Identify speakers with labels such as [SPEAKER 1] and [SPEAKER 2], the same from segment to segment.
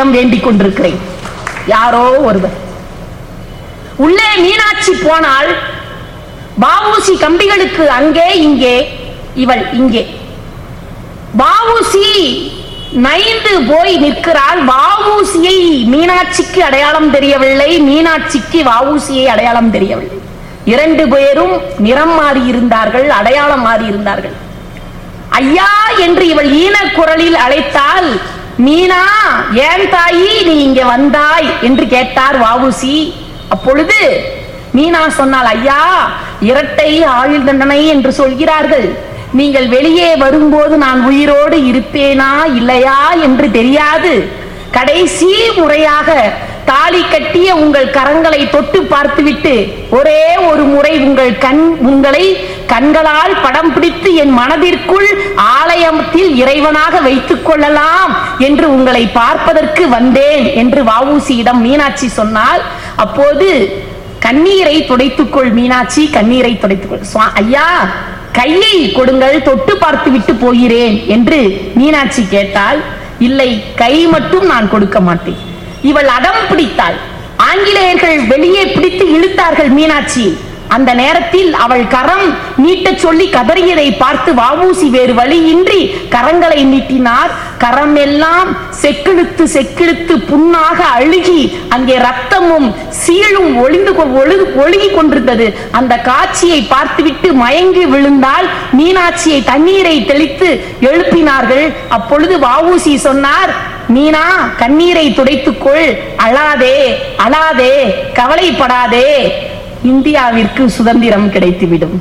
[SPEAKER 1] வாவுசியிடம் வேண்டிக் கொண்டிருக்கிறேன் யாரோ ஒருவர் உள்ளே மீனாட்சி போனால் வாவுசி கம்பிகளுக்கு அங்கே இங்கே இவள் இங்கே வாவுசி நைந்து போய் நிற்கிறாள் வாவுசியை மீனாட்சிக்கு அடையாளம் தெரியவில்லை மீனாட்சிக்கு வாவுசியை அடையாளம் தெரியவில்லை இரண்டு பேரும் நிறம் மாறி இருந்தார்கள் அடையாளம் மாறி இருந்தார்கள் ஐயா என்று இவள் ஈன குரலில் அழைத்தால் மீனா ஏன் தாயி நீ இங்க வந்தாய் என்று கேட்டார் வாவுசி அப்பொழுது மீனா சொன்னால் ஐயா இரட்டை ஆயுள் தண்டனை என்று சொல்கிறார்கள் நீங்கள் வெளியே வரும்போது நான் உயிரோடு இருப்பேனா இல்லையா என்று தெரியாது கடைசி முறையாக தாலி கட்டிய உங்கள் கரங்களை தொட்டு பார்த்துவிட்டு ஒரே ஒரு முறை உங்கள் கண் உங்களை கண்களால் படம் பிடித்து என் மனதிற்குள் ஆலயத்தில் இறைவனாக வைத்துக் கொள்ளலாம் என்று உங்களை பார்ப்பதற்கு வந்தேன் என்று வவுசியிடம் மீனாட்சி சொன்னால் அப்போது கண்ணீரை துடைத்துக்கொள் மீனாட்சி கண்ணீரை துடைத்துக்கொள் சுவா- ஐயா கையை கொடுங்கள் தொட்டு பார்த்து விட்டு போகிறேன் என்று மீனாட்சி கேட்டால் இல்லை கை மட்டும் நான் கொடுக்க மாட்டேன் இவள் அடம் பிடித்தாள் ஆங்கிலேயர்கள் வெளியே பிடித்து இழுத்தார்கள் மீனாட்சி அந்த நேரத்தில் அவள் கரம் நீட்டச் சொல்லி கதறியதை பார்த்து வாவூசி வேறு வழியின்றி கரங்களை நீட்டினார் கரம் எல்லாம் செக்கிழுத்து செக்கிழுத்து புண்ணாக அழுகி அங்கே ரத்தமும் சீழும் ஒளிந்து கொ- ஒழு- ஒழுகி கொண்டிருந்தது அந்த காட்சியை பார்த்துவிட்டு மயங்கி விழுந்தால் மீனாட்சியை தண்ணீரை தெளித்து எழுப்பினார்கள் அப்பொழுது வாவூசி சொன்னார் மீனா கண்ணீரை துடைத்துக்கொள் அழாதே அழாதே கவலைப்படாதே இந்தியாவிற்கு சுதந்திரம் கிடைத்துவிடும்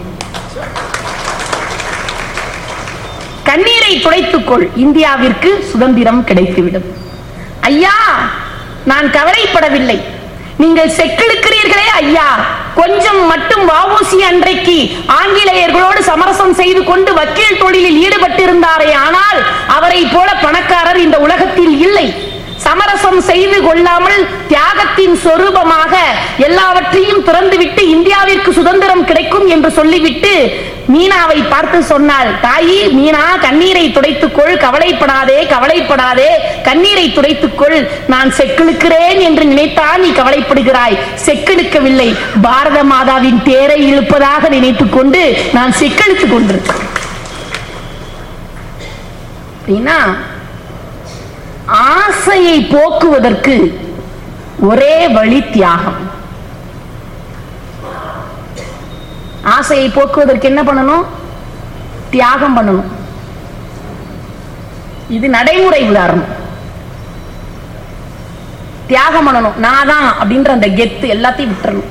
[SPEAKER 1] கண்ணீரை துடைத்துக்கொள் இந்தியாவிற்கு சுதந்திரம் கிடைத்துவிடும் ஐயா நான் கவலைப்படவில்லை நீங்கள் செக்கிழுக்கிறீர்களே ஐயா கொஞ்சம் மட்டும் வாவூசி அன்றைக்கு ஆங்கிலேயர்களோடு சமரசம் செய்து கொண்டு வக்கீல் தொழிலில் ஈடுபட்டிருந்தாரே ஆனால் அவரை போல பணக்காரர் இந்த உலகத்தில் இல்லை சமரசம் செய்து கொள்ளாமல் தியாகத்தின் சொரூபமாக எல்லாவற்றையும் திறந்துவிட்டு இந்தியாவிற்கு சுதந்திரம் கிடைக்கும் என்று சொல்லிவிட்டு மீனாவை பார்த்து சொன்னாள் தாயி மீனா கண்ணீரை துடைத்துக்கொள் கவலைப்படாதே கவலைப்படாதே கண்ணீரை துடைத்துக்கொள் நான் செக்கிழுக்கிறேன் என்று நினைத்தான் நீ கவலைப்படுகிறாய் செக்கிழுக்கவில்லை பாரத மாதாவின் தேரை இழுப்பதாக நினைத்துக் கொண்டு நான் செக்கெழுத்துக் கொண்டிருக்கிறேன் அப்படின்னா ஆசையை போக்குவதற்கு ஒரே வழி தியாகம் ஆசையை போக்குவதற்கு என்ன பண்ணணும் தியாகம் பண்ணணும் இது நடைமுறை உதாரணம் தியாகம் பண்ணணும் நான் தான் அப்படின்ற அந்த கெத்து எல்லாத்தையும் விட்டுறணும்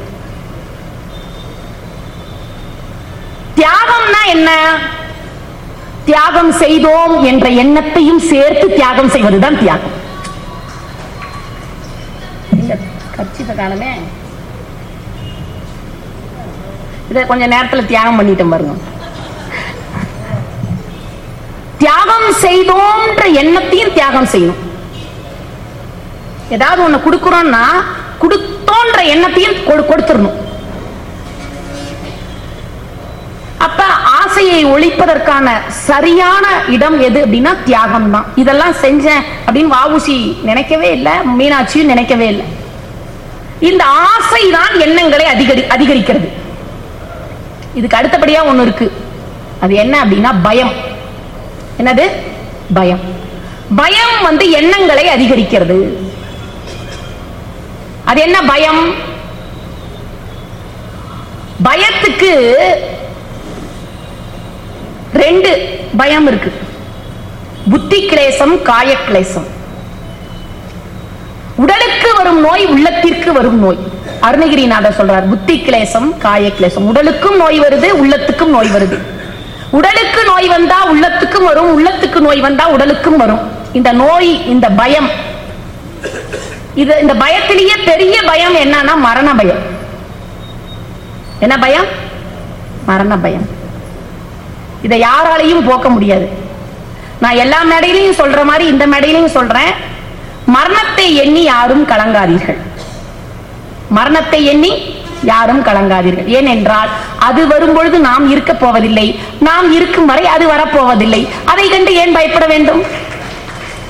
[SPEAKER 1] தியாகம்னா என்ன தியாகம் செய்தோம் என்ற எண்ணத்தையும் சேர்த்து தியாகம் செய்வதுதான் தியாகம் இந்த கட்சித காலமே இத கொஞ்ச நேரத்துல தியாகம் பண்ணிட்டேன் பாருங்க தியாகம் செய்தோம்ன்ற எண்ணத்தையும் தியாகம் செய்யணும் ஏதாவது ஒண்ணு கொடுக்கிறோம்னா கொடுத்தோன்ற எண்ணத்தையும் கொடு- கொடுத்துடணும் அப்ப ஆசையை ஒழிப்பதற்கான சரியான இடம் எது அப்படின்னா தியாகம் தான் இதெல்லாம் செஞ்சேன் அப்படின்னு வாவுசி நினைக்கவே இல்லை மீனாட்சியும் நினைக்கவே இல்லை இந்த ஆசை தான் எண்ணங்களை அதிகரி அதிகரிக்கிறது இதுக்கு அடுத்தபடியா ஒண்ணு இருக்கு அது என்ன அப்படின்னா பயம் என்னது பயம் பயம் வந்து எண்ணங்களை அதிகரிக்கிறது அது என்ன பயம் பயத்துக்கு ரெண்டு பயம் இருக்கு புத்தி கிளேசம் காய கிளேசம் உடலுக்கு வரும் நோய் உள்ளத்திற்கு வரும் நோய் அருணகிரிநாதர் சொல்றார் புத்தி கிளேசம் காய கிளேசம் உடலுக்கும் நோய் வருது உள்ளத்துக்கும் நோய் வருது உடலுக்கு நோய் வந்தா உள்ளத்துக்கும் வரும் உள்ளத்துக்கு நோய் வந்தா உடலுக்கும் வரும் இந்த நோய் இந்த பயம் இது இந்த பயத்திலேயே பெரிய பயம் என்னன்னா மரண பயம் என்ன பயம் மரண பயம் இதை யாராலையும் போக்க முடியாது நான் எல்லா மேடையிலையும் சொல்ற மாதிரி இந்த மேடையிலையும் சொல்றேன் மரணத்தை எண்ணி யாரும் கலங்காதீர்கள் மரணத்தை எண்ணி யாரும் கலங்காதீர்கள் ஏனென்றால் அது வரும்பொழுது நாம் இருக்க போவதில்லை நாம் இருக்கும் வரை அது வரப்போவதில்லை அதை கண்டு ஏன் பயப்பட வேண்டும்